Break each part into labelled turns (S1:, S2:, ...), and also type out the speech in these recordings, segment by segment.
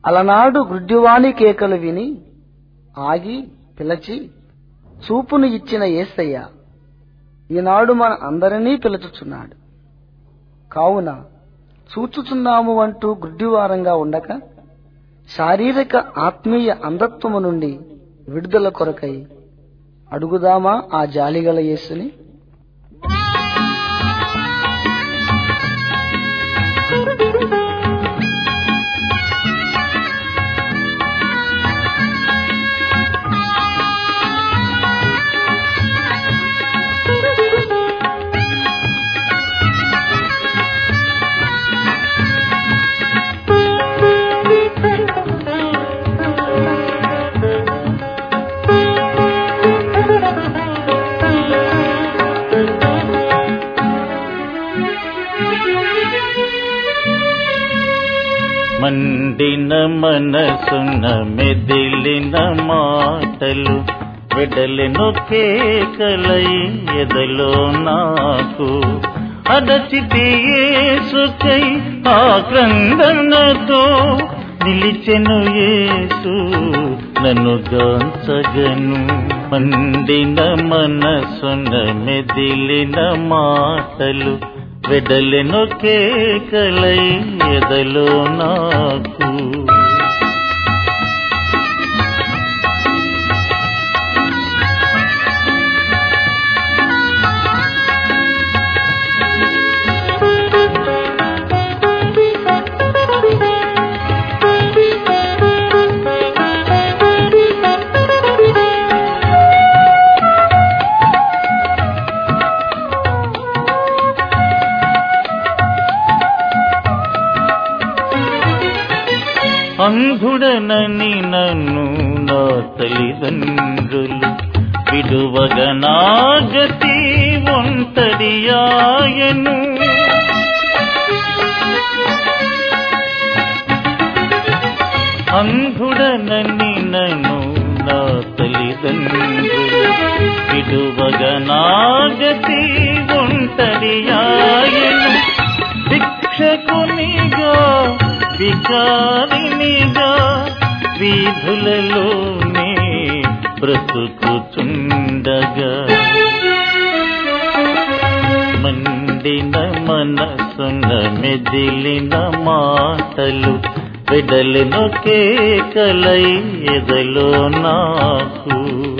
S1: అలనాడు గుడ్డివాని కేకలు విని ఆగి పిలచి చూపును ఇచ్చిన ఏసయ్య ఈనాడు మన అందరినీ పిలుచుచున్నాడు కావున చూచుచున్నాము అంటూ గుడ్డివారంగా ఉండక శారీరక ఆత్మీయ అంధత్వము నుండి విడుదల కొరకై అడుగుదామా ఆ జాలిగల యేసుని
S2: మండిన మనసున మెదిలిన మాటలు వెడలెను కేకలై ఎదలో నాకు అడచితి యేసుకై ఆ క్రందనతో నిలిచెను యేసు నన్ను గాంచగను మండిన మనసున మెదిలిన మాటలు వెడలెను కేకలై ఎదలో నాకు అంధుడనని నన్ను నా తల్లిదండ్రులు విడువగ నాగతి ఒంటరియాయను అంధుడనని నన్ను నా తల్లిదండ్రులు విడువగ నాగతి ఒంటరియాయను శిక్షకునిగా వికారినిగా వీధులలోనే బ్రతుకుచుండగా మండిన మనసున మెదిలిన మాటలు వెడలెను కేకలై ఎదలో నాకు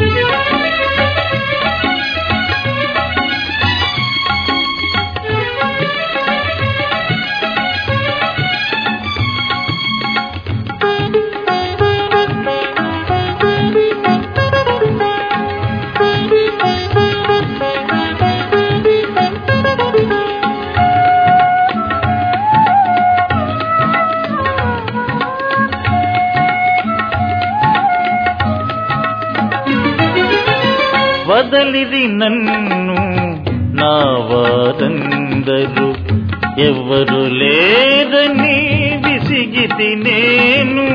S2: వదలిది నన్ను నా వారందరూ ఎవ్వరు లేదని విసిగితి నేను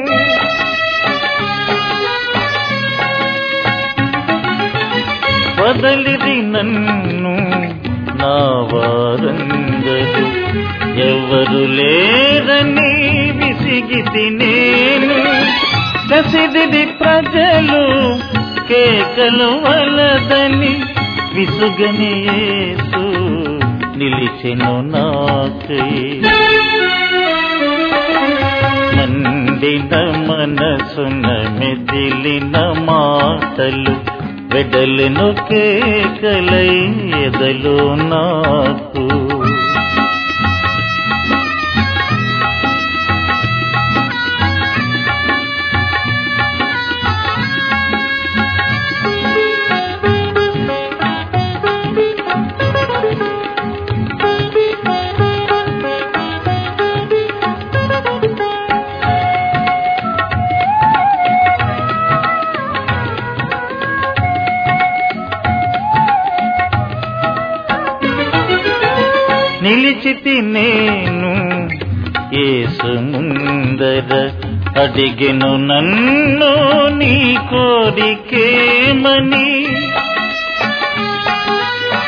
S2: వదలిది నన్ను నా వారందరూ ఎవరు లేరని విసిగితి నేను కసిదిది ప్రజలు కేకలు వలదని విసుగని యేసు నిలిచెను నాకై మండిన మనసున మెదిలిన మాటలు వెడలెను కేకలై ఎదలో నాకు నిలిచితి నేను యేసు ముందర అడిగెను నన్ను నీ కోరికేమని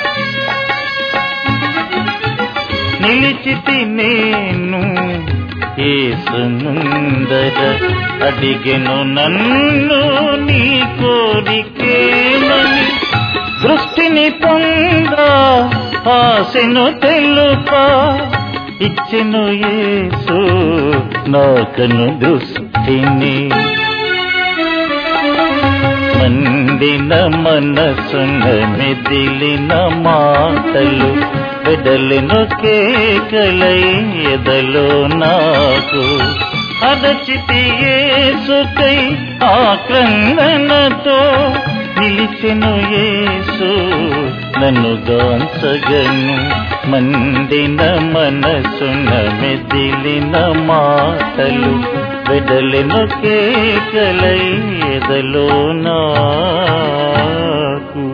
S2: నిలిచితి నేను ఏసు ముందర అడిగెను నన్ను నీ కోరికేమని దృష్టిని పొందా ఆశను తెలుపా ఇచ్చెను యేసు నాకను దృష్టిని మండిన మనసున మెదిలిన మాటలు పెడలిను కేకలై ఎదలో నాకు అదచితి యేసుకై ఆక్రందనతో నిలిచెను యేసు నన్ను గాంచగను మండిన మనసున మెదిలిన మాటలు వెడలెను కేకలై ఎదలో నాకు